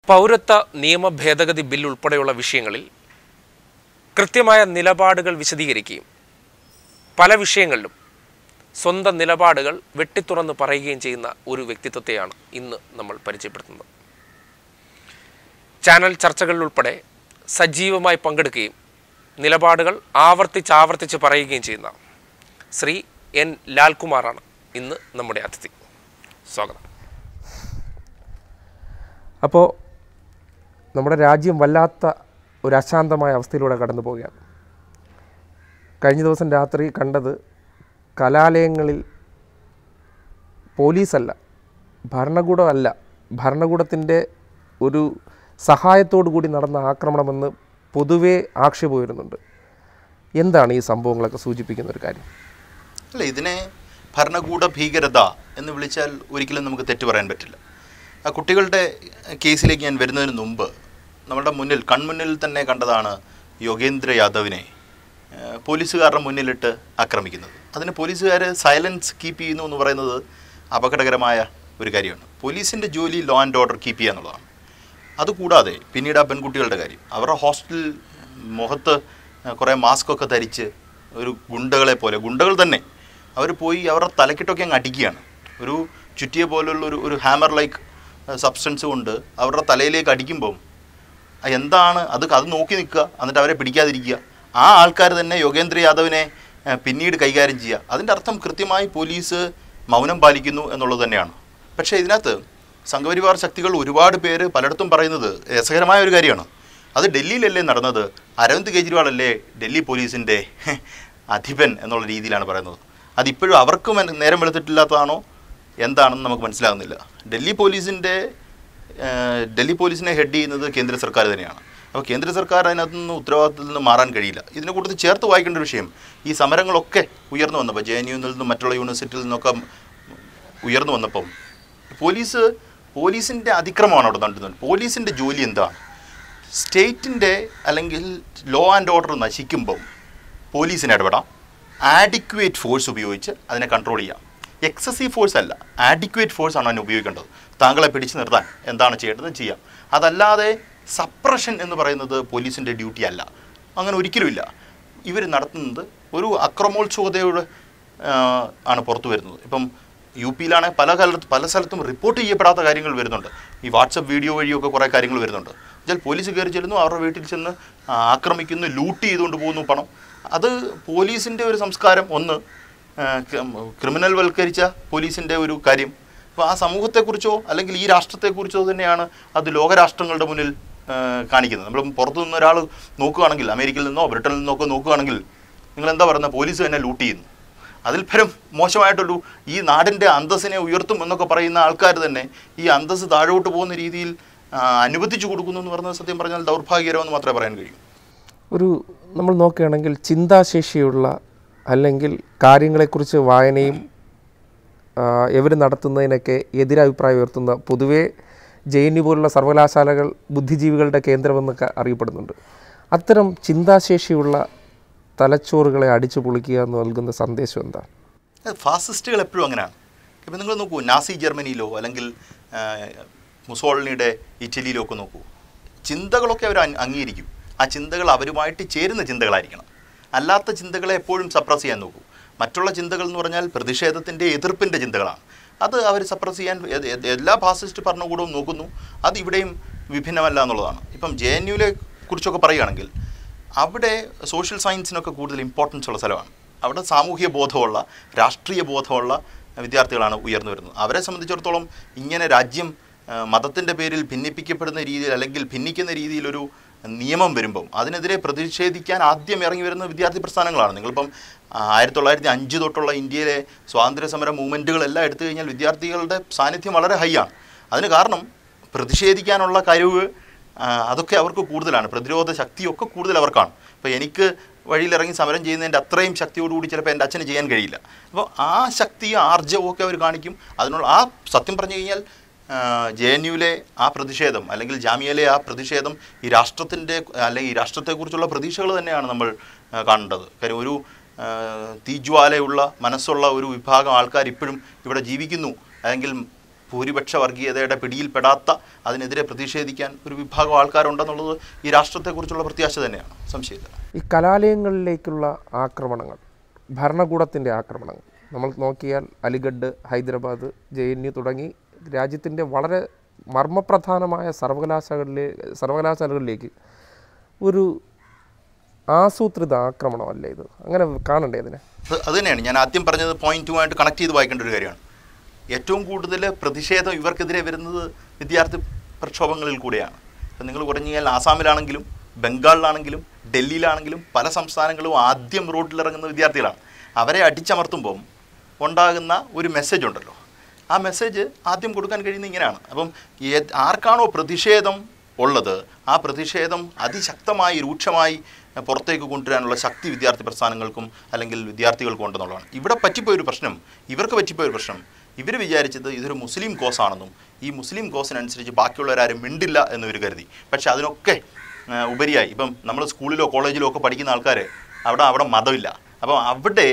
പൗരത്വ നിയമ ഭേദഗതി ബിൽ ഉൾപ്പെടെയുള്ള വിഷയങ്ങളിൽ കൃത്യമായ നിലപാടുകൾ വിശദീകരിക്കുകയും പല വിഷയങ്ങളിലും സ്വന്തം നിലപാടുകൾ വെട്ടിത്തുറന്ന് പറയുകയും ചെയ്യുന്ന ഒരു വ്യക്തിത്വത്തെയാണ് ഇന്ന് നമ്മൾ പരിചയപ്പെടുത്തുന്നത് ചാനൽ ചർച്ചകളിൽ ഉൾപ്പെടെ സജീവമായി പങ്കെടുക്കുകയും നിലപാടുകൾ ആവർത്തിച്ച് ആവർത്തിച്ച് പറയുകയും ചെയ്യുന്ന ശ്രീ എൻ ലാൽകുമാറാണ് ഇന്ന് നമ്മുടെ അതിഥി സ്വാഗതം അപ്പോൾ നമ്മുടെ രാജ്യം വല്ലാത്ത ഒരു അശാന്തമായ അവസ്ഥയിലൂടെ കടന്നു പോവുകയാണ് കഴിഞ്ഞ ദിവസം രാത്രി കണ്ടത് കലാലയങ്ങളിൽ പോലീസല്ല ഭരണകൂടമല്ല ഭരണകൂടത്തിൻ്റെ ഒരു സഹായത്തോടു കൂടി നടന്ന ആക്രമണമെന്ന് പൊതുവേ ആക്ഷേപം വരുന്നുണ്ട് എന്താണ് ഈ സംഭവങ്ങളൊക്കെ സൂചിപ്പിക്കുന്ന ഒരു കാര്യം അല്ല ഇതിനെ ഭരണകൂട ഭീകരത എന്ന് വിളിച്ചാൽ ഒരിക്കലും നമുക്ക് തെറ്റു പറയാൻ പറ്റില്ല ആ കുട്ടികളുടെ കേസിലേക്ക് ഞാൻ വരുന്നതിന് മുമ്പ് നമ്മുടെ മുന്നിൽ കൺമുന്നിൽ തന്നെ കണ്ടതാണ് യോഗേന്ദ്ര യാദവിനെ ആ, പോലീസുകാരുടെ മുന്നിലിട്ട് ആക്രമിക്കുന്നത് അതിന് പോലീസുകാർ സൈലൻസ് കീപ്പ് ചെയ്യുന്നു എന്ന് പറയുന്നത് അപകടകരമായ ഒരു കാര്യമാണ് പോലീസിൻ്റെ ജോലി ലോ ആൻഡ് ഓർഡർ കീപ്പ് ചെയ്യുക എന്നുള്ളതാണ് അതുകൂടാതെ പിന്നീട് ആ പെൺകുട്ടികളുടെ കാര്യം അവരുടെ ഹോസ്റ്റൽ മുഖത്ത് കുറേ മാസ്ക് ഒക്കെ ധരിച്ച് ഒരു ഗുണ്ടകളെ പോലെ ഗുണ്ടകൾ തന്നെ അവർ പോയി അവരുടെ തലക്കിട്ടൊക്കെ അങ്ങ് അടിക്കുകയാണ് ഒരു ചുറ്റിയെ പോലുള്ള ഒരു ഒരു ഹാമർ ലൈക്ക് സബ്സ്റ്റൻസ് കൊണ്ട് അവരുടെ തലയിലേക്ക് അടിക്കുമ്പം ആ എന്താണ് അത് അത് നോക്കി നിൽക്കുക എന്നിട്ട് അവരെ പിടിക്കാതിരിക്കുക ആ ആൾക്കാർ തന്നെ യോഗേന്ദ്ര യാദവിനെ ഏഹ്, പിന്നീട് കൈകാര്യം ചെയ്യുക അതിൻ്റെ അർത്ഥം കൃത്യമായി പോലീസ് മൗനം പാലിക്കുന്നു എന്നുള്ളത് തന്നെയാണ് പക്ഷേ ഇതിനകത്ത് സംഘപരിവാർ ശക്തികൾ ഒരുപാട് പേര് പലയിടത്തും പറയുന്നത് രസകരമായ ഒരു കാര്യമാണ് അത് ഡൽഹിയിലല്ലേ നടന്നത് അരവിന്ദ് കെജ്രിവാൾ അല്ലേ ഡൽഹി പോലീസിൻ്റെ അധിപൻ എന്നുള്ള രീതിയിലാണ് പറയുന്നത് അതിപ്പോഴും അവർക്കും എൻ- നേരം വെളുത്തിട്ടില്ലാത്തതാണോ എന്താണെന്ന് നമുക്ക് മനസ്സിലാകുന്നില്ല ഡൽഹി പോലീസിൻ്റെ ഏഹ് ഡൽഹി പോലീസിനെ ഹെഡ് ചെയ്യുന്നത് കേന്ദ്ര സർക്കാർ തന്നെയാണ് അപ്പോൾ കേന്ദ്ര സർക്കാർ അതിനകത്ത് നിന്ന് ഉത്തരവാദിത്തത്തിൽ നിന്ന് മാറാൻ കഴിയില്ല ഇതിനെ കൂടുതൽ ചേർത്ത് വായിക്കേണ്ട ഒരു വിഷയം ഈ സമരങ്ങളൊക്കെ ഉയർന്നു വന്നപ്പോൾ ജെ എൻ യുവിൽ നിന്നും മറ്റുള്ള യൂണിവേഴ്സിറ്റിയിൽ നിന്നൊക്കെ ഉയർന്നു വന്നപ്പം പോലീസ് പോലീസിൻ്റെ അതിക്രമമാണ് അവിടെ നടത്തുന്നത് പോലീസിൻ്റെ ജോലി എന്താണ് സ്റ്റേറ്റിൻ്റെ അല്ലെങ്കിൽ ലോ ആൻഡ് ഓർഡർ നശിക്കുമ്പം പോലീസിന് ഇടപെടാം ആഡിക്വേറ്റ് ഫോഴ്സ് ഉപയോഗിച്ച് അതിനെ കൺട്രോൾ ചെയ്യാം എക്സസീവ് ഫോഴ്സ് അല്ല ആഡിക്വേറ്റ് ഫോഴ്സ് ആണ് അതിനെ ഉപയോഗിക്കേണ്ടത് താങ്കളെ പിടിച്ചു നിർത്താൻ എന്താണ് ചെയ്യേണ്ടത് ചെയ്യാം അതല്ലാതെ സപ്രഷൻ എന്ന് പറയുന്നത് പോലീസിൻ്റെ ഡ്യൂട്ടി അല്ല അങ്ങനെ ഒരിക്കലുമില്ല ഇവർ നടത്തുന്നത് ഒരു അക്രമോത്സുകതയോട് ആഹ്, ആണ് പുറത്തു വരുന്നത് ഇപ്പം യു പിയിലാണ് പല കാലത്ത് പല സ്ഥലത്തും റിപ്പോർട്ട് ചെയ്യപ്പെടാത്ത കാര്യങ്ങൾ വരുന്നുണ്ട് ഈ വാട്സപ്പ് വീഡിയോ വഴിയൊക്കെ കുറേ കാര്യങ്ങൾ വരുന്നുണ്ട് എന്നുവെച്ചാൽ പോലീസ് കയറി ചെല്ലുന്നു അവരുടെ വീട്ടിൽ ചെന്ന് ആ, ആക്രമിക്കുന്നു ലൂട്ട് ചെയ്തുകൊണ്ട് പോകുന്നു പണം അത് പോലീസിൻ്റെ ഒരു സംസ്കാരം ഒന്ന് ആ, ക്രി- ക്രിമിനൽ വൽക്കരിച്ച പോലീസിൻ്റെ ഒരു കാര്യം അപ്പോൾ ആ സമൂഹത്തെക്കുറിച്ചോ അല്ലെങ്കിൽ ഈ രാഷ്ട്രത്തെക്കുറിച്ചോ തന്നെയാണ് അത് ലോകരാഷ്ട്രങ്ങളുടെ മുന്നിൽ ആ, കാണിക്കുന്നത് നമ്മൾ പുറത്തു നിന്ന് ഒരാൾ നോക്കുകയാണെങ്കിൽ അമേരിക്കയിൽ നിന്നോ ബ്രിട്ടനിൽ നിന്നോ ഒക്കെ നോക്കുകയാണെങ്കിൽ നിങ്ങൾ എന്താ പറയുന്നത് പോലീസ് തന്നെ ലൂട്ട് ചെയ്യുന്നു അതിൽ പരം മോശമായിട്ടൊരു ഈ നാടിൻ്റെ അന്തസ്സിനെ ഉയർത്തും എന്നൊക്കെ പറയുന്ന ആൾക്കാർ തന്നെ ഈ അന്തസ്സ് താഴോട്ട് പോകുന്ന രീതിയിൽ ആ, അനുവദിച്ചു കൊടുക്കുന്നു എന്ന് പറയുന്നത് സത്യം പറഞ്ഞാൽ ദൗർഭാഗ്യകരമെന്ന് മാത്രമേ പറയാൻ കഴിയൂ ഒരു നമ്മൾ നോക്കുകയാണെങ്കിൽ ചിന്താശേഷിയുള്ള അല്ലെങ്കിൽ കാര്യങ്ങളെക്കുറിച്ച് വായനയും ഇവർ നടത്തുന്നതിനൊക്കെ എതിരഭിപ്രായം ഉയർത്തുന്ന പൊതുവേ ജെ എൻ യു പോലുള്ള സർവകലാശാലകൾ ബുദ്ധിജീവികളുടെ കേന്ദ്രമെന്നൊക്കെ അറിയപ്പെടുന്നുണ്ട് അത്തരം ചിന്താശേഷിയുള്ള തലച്ചോറുകളെ അടിച്ചു പൊളിക്കുക എന്ന് നൽകുന്ന സന്ദേശം എന്താണ് അത് ഫാസിസ്റ്റുകൾ എപ്പോഴും അങ്ങനെയാണ് ഇപ്പം നിങ്ങൾ നോക്കൂ നാസി ജർമ്മനിയിലോ അല്ലെങ്കിൽ ആ, മുസോളിനിയുടെ ഇറ്റലിയിലോ ഒക്കെ നോക്കൂ ചിന്തകളൊക്കെ അവർ അംഗ- അംഗീകരിക്കും ആ ചിന്തകൾ അവരുമായിട്ട് ചേരുന്ന ചിന്തകളായിരിക്കണം അല്ലാത്ത ചിന്തകളെ എപ്പോഴും സപ്രസ് ചെയ്യാൻ നോക്കൂ മറ്റുള്ള ചിന്തകൾ എന്ന് പറഞ്ഞാൽ പ്രതിഷേധത്തിൻ്റെ എതിർപ്പിൻ്റെ ചിന്തകളാണ് അത് അവർ സപ്രസ് ചെയ്യാൻ എ- എ- എല്ലാ ഫാസിസ്റ്റ് ഭരണകൂടവും നോക്കുന്നു അത് ഇവിടെയും വിഭിന്നമല്ല എന്നുള്ളതാണ് ഇപ്പം ജെ എൻ യുവിലെ കുറിച്ചൊക്കെ പറയുകയാണെങ്കിൽ അവിടെ സോഷ്യൽ സയൻസിനൊക്കെ കൂടുതൽ ഇമ്പോർട്ടൻസ് ഉള്ള സ്ഥലമാണ് അവിടെ സാമൂഹ്യ ബോധമുള്ള രാഷ്ട്രീയ ബോധമുള്ള വിദ്യാർത്ഥികളാണ് ഉയർന്നു വരുന്നത് അവരെ സംബന്ധിച്ചിടത്തോളം ഇങ്ങനെ രാജ്യം മതത്തിൻ്റെ പേരിൽ ഭിന്നിപ്പിക്കപ്പെടുന്ന രീതിയിൽ അല്ലെങ്കിൽ ഭിന്നിക്കുന്ന രീതിയിലൊരു നിയമം വരുമ്പം അതിനെതിരെ പ്രതിഷേധിക്കാൻ ആദ്യം ഇറങ്ങി വരുന്ന വിദ്യാർത്ഥി പ്രസ്ഥാനങ്ങളാണ് നിങ്ങളിപ്പം ആ, ആയിരത്തി തൊള്ളായിരത്തി അഞ്ച് തൊട്ടുള്ള ഇന്ത്യയിലെ സ്വാതന്ത്ര്യ സമര മൂവ്മെൻറ്റുകളെല്ലാം എടുത്തു കഴിഞ്ഞാൽ വിദ്യാർത്ഥികളുടെ സാന്നിധ്യം വളരെ ഹൈ ആണ് അതിന് കാരണം പ്രതിഷേധിക്കാനുള്ള കഴിവ് ആ, അതൊക്കെ അവർക്ക് കൂടുതലാണ് പ്രതിരോധ ശക്തിയൊക്കെ കൂടുതൽ അവർക്കാണ് ഇപ്പോൾ എനിക്ക് വഴിയിലിറങ്ങി സമരം ചെയ്യുന്നതിൻ്റെ അത്രയും ശക്തിയോടുകൂടി ചിലപ്പോൾ എൻ്റെ അച്ഛന് ചെയ്യാൻ കഴിയില്ല അപ്പോൾ ആ ശക്തിയും ആർജവും ഒക്കെ അവർ കാണിക്കും അതിനുള്ള ആ സത്യം പറഞ്ഞു കഴിഞ്ഞാൽ ജെ എൻ യുവിലെ ആ പ്രതിഷേധം അല്ലെങ്കിൽ ജാമ്യയിലെ ആ പ്രതിഷേധം ഈ രാഷ്ട്രത്തിൻ്റെ അല്ലെങ്കിൽ ഈ രാഷ്ട്രത്തെക്കുറിച്ചുള്ള പ്രതീക്ഷകൾ തന്നെയാണ് നമ്മൾ ആ, കാണേണ്ടത് കാര്യം ഒരു ആ, തീജ്വാലയുള്ള മനസ്സുള്ള ഒരു വിഭാഗം ആൾക്കാർ ഇപ്പോഴും ഇവിടെ ജീവിക്കുന്നു അല്ലെങ്കിൽ ഭൂരിപക്ഷ വർഗീയതയുടെ പിടിയിൽപ്പെടാത്ത അതിനെതിരെ പ്രതിഷേധിക്കാൻ ഒരു വിഭാഗം ആൾക്കാരുണ്ടെന്നുള്ളത് ഈ രാഷ്ട്രത്തെക്കുറിച്ചുള്ള പ്രത്യാശ തന്നെയാണ് സംശയമില്ല ഈ കലാലയങ്ങളിലേക്കുള്ള ആക്രമണങ്ങൾ ഭരണകൂടത്തിൻ്റെ ആക്രമണങ്ങൾ നമ്മൾ നോക്കിയാൽ Aligarh Hyderabad J N U തുടങ്ങി രാജ്യത്തിൻ്റെ വളരെ മർമ്മപ്രധാനമായ സർവകലാശാലകളിലെ സർവകലാശാലകളിലേക്ക് ഒരു ആസൂത്രിത ആക്രമണമല്ല ഇത് അങ്ങനെ കാണണ്ടേ ഇതിനെ അത് അത് തന്നെയാണ് ഞാൻ ആദ്യം പറഞ്ഞത് പോയിന്റ് ടു കണക്ട് ചെയ്ത് വായിക്കേണ്ട ഒരു കാര്യമാണ് ഏറ്റവും കൂടുതൽ പ്രതിഷേധം ഇവർക്കെതിരെ വരുന്നത് വിദ്യാർത്ഥി പ്രക്ഷോഭങ്ങളിൽ കൂടെയാണ് ഇപ്പം നിങ്ങൾ പറഞ്ഞു കഴിഞ്ഞാൽ ആസാമിലാണെങ്കിലും ബംഗാളിലാണെങ്കിലും ഡൽഹിയിലാണെങ്കിലും പല സംസ്ഥാനങ്ങളും ആദ്യം റോഡിലിറങ്ങുന്ന വിദ്യാർത്ഥികളാണ് അവരെ അടിച്ചമർത്തുമ്പം ഉണ്ടാകുന്ന ഒരു മെസ്സേജ് ഉണ്ടല്ലോ ആ മെസ്സേജ് ആദ്യം കൊടുക്കാൻ കഴിയുന്നത് ഇങ്ങനെയാണ് അപ്പം ഏത് ആർക്കാണോ പ്രതിഷേധം ഉള്ളത് ആ പ്രതിഷേധം അതിശക്തമായി രൂക്ഷമായി പുറത്തേക്ക് കൊണ്ടുവരാനുള്ള ശക്തി വിദ്യാർത്ഥി പ്രസ്ഥാനങ്ങൾക്കും അല്ലെങ്കിൽ വിദ്യാർത്ഥികൾക്കും ഉണ്ടെന്നുള്ളതാണ് ഇവിടെ പറ്റിപ്പോയൊരു പ്രശ്നം ഇവർക്ക് പറ്റിപ്പോയൊരു പ്രശ്നം ഇവർ വിചാരിച്ചത് ഇതൊരു മുസ്ലിം കോസാണെന്നും ഈ മുസ്ലിം കോസിനനുസരിച്ച് ബാക്കിയുള്ളവരാരും മിണ്ടില്ല എന്ന് ഇവർ കരുതി പക്ഷെ അതിനൊക്കെ ആ, ഉപരിയായി ഇപ്പം നമ്മൾ സ്കൂളിലോ കോളേജിലോ ഒക്കെ പഠിക്കുന്ന ആൾക്കാർ അവിടെ അവിടെ മതമില്ല അപ്പം അവിടെ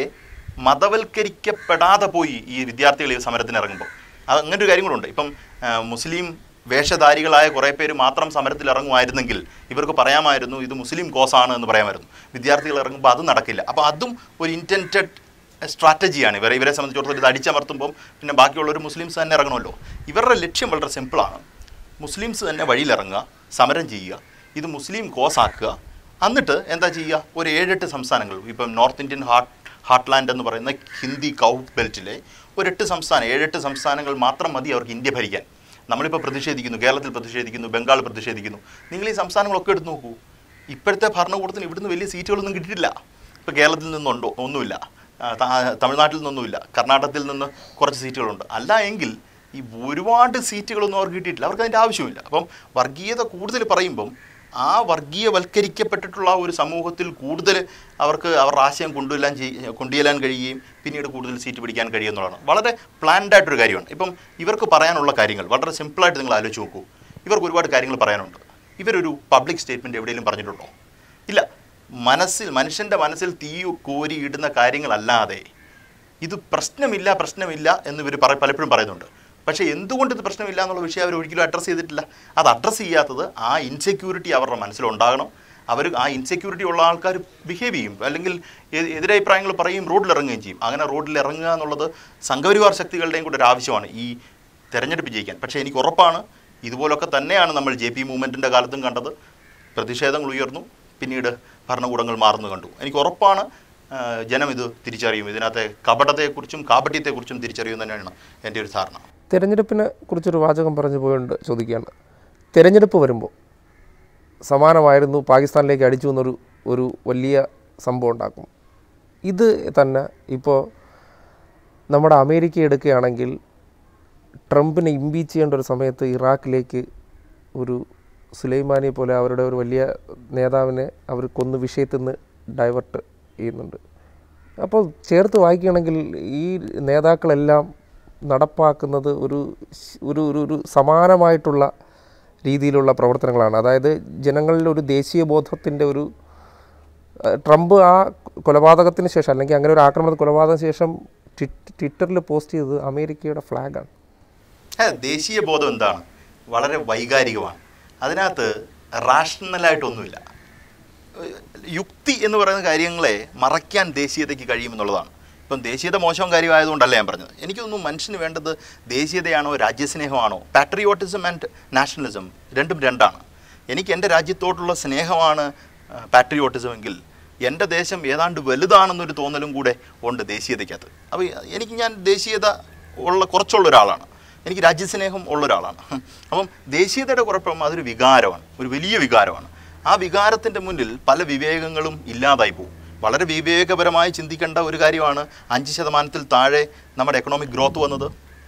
മതവൽക്കരിക്കപ്പെടാതെ പോയി ഈ വിദ്യാർത്ഥികൾ ഈ സമരത്തിന് ഇറങ്ങുമ്പോൾ അത് അങ്ങനെ ഒരു കാര്യം കൂടെ ഇപ്പം ആ, മുസ്ലിം വേഷധാരികളായ കുറേ പേര് മാത്രം സമരത്തിൽ ഇറങ്ങുമായിരുന്നെങ്കിൽ ഇവർക്ക് പറയാമായിരുന്നു ഇത് മുസ്ലിം കോസാണ് എന്ന് പറയാമായിരുന്നു വിദ്യാർത്ഥികൾ ഇറങ്ങുമ്പോൾ അത് നടക്കില്ല അപ്പോൾ അതും ഒരു ഇൻറ്റൻറ്റഡ് സ്ട്രാറ്റജിയാണ് ഇവരെ ഇവരെ സംബന്ധിച്ചിടത്തോളം ഇത് അടിച്ചമർത്തുമ്പോൾ പിന്നെ ബാക്കിയുള്ളവർ മുസ്ലിംസ് തന്നെ ഇറങ്ങണമല്ലോ ഇവരുടെ ലക്ഷ്യം വളരെ സിമ്പിളാണ് മുസ്ലിംസ് തന്നെ വഴിയിലിറങ്ങുക സമരം ചെയ്യുക ഇത് മുസ്ലിം കോസാക്കുക എന്നിട്ട് എന്താ ചെയ്യുക ഒരു ഏഴെട്ട് സംസ്ഥാനങ്ങൾ ഇപ്പം നോർത്ത് ഇന്ത്യൻ ഹാർട്ട് ഹാർട്ട്ലാൻഡ് എന്ന് പറയുന്ന ഹിന്ദി കൗ ബെൽറ്റിലെ ഒരെട്ട് സംസ്ഥാനം ഏഴെട്ട് സംസ്ഥാനങ്ങൾ മാത്രം മതി അവർക്ക് ഇന്ത്യ ഭരിക്കാൻ നമ്മളിപ്പോൾ പ്രതിഷേധിക്കുന്നു കേരളത്തിൽ പ്രതിഷേധിക്കുന്നു ബംഗാൾ പ്രതിഷേധിക്കുന്നു നിങ്ങൾ ഈ സംസ്ഥാനങ്ങളൊക്കെ എടുത്ത് നോക്കൂ ഇപ്പോഴത്തെ ഭരണകൂടത്തിന് ഇവിടുന്ന് വലിയ സീറ്റുകളൊന്നും കിട്ടിയിട്ടില്ല ഇപ്പോൾ കേരളത്തിൽ നിന്നുണ്ടോ ഒന്നുമില്ല ആ, ത- തമിഴ്നാട്ടിൽ നിന്നൊന്നുമില്ല കർണാടകത്തിൽ നിന്ന് കുറച്ച് സീറ്റുകളുണ്ട് അല്ല എങ്കിൽ ഈ ഒരുപാട് സീറ്റുകളൊന്നും അവർക്ക് കിട്ടിയിട്ടില്ല അവർക്ക് അതിൻ്റെ ആവശ്യമില്ല അപ്പം വർഗീയത കൂടുതൽ പറയുമ്പം ആ വർഗീയവൽക്കരിക്കപ്പെട്ടിട്ടുള്ള ഒരു സമൂഹത്തിൽ കൂടുതൽ അവർക്ക് അവരുടെ ആശയം കൊണ്ടുവരാൻ ചെയ്യ കൊണ്ടുചെല്ലാൻ കഴിയുകയും പിന്നീട് കൂടുതൽ സീറ്റ് പിടിക്കാൻ കഴിയുമെന്നുള്ളതാണ് വളരെ പ്ലാൻഡ് ആയിട്ടൊരു കാര്യമാണ് ഇപ്പം ഇവർക്ക് പറയാനുള്ള കാര്യങ്ങൾ വളരെ സിമ്പിളായിട്ട് നിങ്ങൾ ആലോചിച്ച് നോക്കൂ ഇവർക്ക് ഒരുപാട് കാര്യങ്ങൾ പറയാനുണ്ട് ഇവരൊരു പബ്ലിക് സ്റ്റേറ്റ്മെൻറ്റ് എവിടെയെങ്കിലും പറഞ്ഞിട്ടുണ്ടോ ഇല്ല മനസ്സിൽ മനുഷ്യൻ്റെ മനസ്സിൽ തീ കോരി ഇടുന്ന കാര്യങ്ങളല്ലാതെ ഇത് പ്രശ്നമില്ല പ്രശ്നമില്ല എന്ന് ഇവർ പറ പലപ്പോഴും പറയുന്നുണ്ട് പക്ഷേ എന്തുകൊണ്ട് ഇത് പ്രശ്നമില്ല എന്നുള്ള വിഷയം അവർ ഒരിക്കലും അഡ്രസ്സ് ചെയ്തിട്ടില്ല അത് അഡ്രസ്സ് ചെയ്യാത്തത് ആ ഇൻസെക്യൂരിറ്റി അവരുടെ മനസ്സിലുണ്ടാകണം അവർ ആ ഇൻസെക്യൂരിറ്റി ഉള്ള ആൾക്കാർ ബിഹേവ് ചെയ്യും അല്ലെങ്കിൽ എ- എതിരഭിപ്രായങ്ങൾ പറയും റോഡിൽ ഇറങ്ങുകയും ചെയ്യും അങ്ങനെ റോഡിൽ ഇറങ്ങുക എന്നുള്ളത് സംഘപരിവാർ ശക്തികളുടെയും കൂടെ ഒരു ആവശ്യമാണ് ഈ തെരഞ്ഞെടുപ്പ് ജയിക്കാൻ പക്ഷേ എനിക്ക് ഉറപ്പാണ് ഇതുപോലൊക്കെ തന്നെയാണ് നമ്മൾ ജെ പി മൂവ്മെൻറ്റിൻ്റെ കാലത്തും കണ്ടത് പ്രതിഷേധങ്ങൾ ഉയർന്നു പിന്നീട് ഭരണകൂടങ്ങൾ മാറുന്നു കണ്ടു എനിക്ക് ഉറപ്പാണ് ആ, ജനം ഇത് തിരിച്ചറിയും ഇതിനകത്തെ കപടത്തെക്കുറിച്ചും കാപട്യത്തെക്കുറിച്ചും തിരിച്ചറിയും തന്നെയാണ് എൻ്റെ ഒരു ധാരണ തിരഞ്ഞെടുപ്പിനെ കുറിച്ചൊരു വാചകം പറഞ്ഞു പോയുണ്ട് ചോദിക്കുകയാണ് തിരഞ്ഞെടുപ്പ് വരുമ്പോൾ സമാനമായിരുന്നു പാകിസ്ഥാനിലേക്ക് അടിച്ചു എന്നൊരു ഒരു വലിയ സംഭവം ഉണ്ടാക്കും ഇത് തന്നെ ഇപ്പോൾ നമ്മുടെ അമേരിക്ക എടുക്കുകയാണെങ്കിൽ ട്രംപിനെ ഇമ്പീച്ച് ചെയ്യേണ്ട ഒരു സമയത്ത് ഇറാഖിലേക്ക് ഒരു സുലൈമാനിയെ പോലെ അവരുടെ ഒരു വലിയ നേതാവിനെ അവർ കൊന്ന് വിഷയത്തിൽ നിന്ന് ഡൈവേർട്ട് ചെയ്യുന്നുണ്ട് അപ്പോൾ ചേർത്ത് വായിക്കുകയാണെങ്കിൽ ഈ നേതാക്കളെല്ലാം നടപ്പാക്കുന്നത് ഒരു ശ്- ഒരു ഒരു ഒരു സമാനമായിട്ടുള്ള രീതിയിലുള്ള പ്രവർത്തനങ്ങളാണ് അതായത് ജനങ്ങളിൽ ഒരു ദേശീയ ബോധത്തിൻ്റെ ഒരു ഏഹ്, ട്രംപ് ആ കൊലപാതകത്തിന് ശേഷം അല്ലെങ്കിൽ അങ്ങനെ ഒരു ആക്രമണ കൊലപാതകത്തിന് ശേഷം ട്വിറ്റ് ട്വിറ്ററിൽ പോസ്റ്റ് ചെയ്തത് അമേരിക്കയുടെ ഫ്ലാഗാണ് ഏ, ദേശീയ ബോധം എന്താണ് വളരെ വൈകാരികമാണ് അതിനകത്ത് റാഷണലായിട്ടൊന്നുമില്ല ഏഹ്, യുക്തി എന്ന് പറയുന്ന കാര്യങ്ങളെ മറയ്ക്കാൻ ദേശീയതയ്ക്ക് കഴിയുമെന്നുള്ളതാണ് ഇപ്പം ദേശീയത മോശം കാര്യമായതുകൊണ്ടല്ല ഞാൻ പറഞ്ഞത് എനിക്കൊന്നും മനുഷ്യന് വേണ്ടത് ദേശീയതയാണോ രാജ്യസ്നേഹമാണോ പാട്രിയോട്ടിസം ആൻഡ് നാഷണലിസം രണ്ടും രണ്ടാണ് എനിക്ക് എൻ്റെ രാജ്യത്തോടുള്ള സ്നേഹമാണ് പാട്രിയോട്ടിസം എങ്കിൽ എൻ്റെ ദേശം ഏതാണ്ട് വലുതാണെന്നൊരു തോന്നലും കൂടെ ഉണ്ട് ദേശീയതയ്ക്കകത്ത് അപ്പോൾ എനിക്ക് ഞാൻ ദേശീയത ഉള്ള കുറച്ചുള്ള ഒരാളാണ് എനിക്ക് രാജ്യസ്നേഹം ഉള്ള ഒരാളാണ് അപ്പം ദേശീയതയുടെ കുഴപ്പം അതൊരു വികാരമാണ് ഒരു വലിയ വികാരമാണ് ആ വികാരത്തിൻ്റെ മുന്നിൽ പല വിവേകങ്ങളും ഇല്ലാതായി പോകും വളരെ വിവേകപരമായി ചിന്തിക്കേണ്ട ഒരു കാര്യമാണ് അഞ്ച് ശതമാനത്തിൽ താഴെ നമ്മുടെ എക്കണോമിക് ഗ്രോത്ത് വന്നത്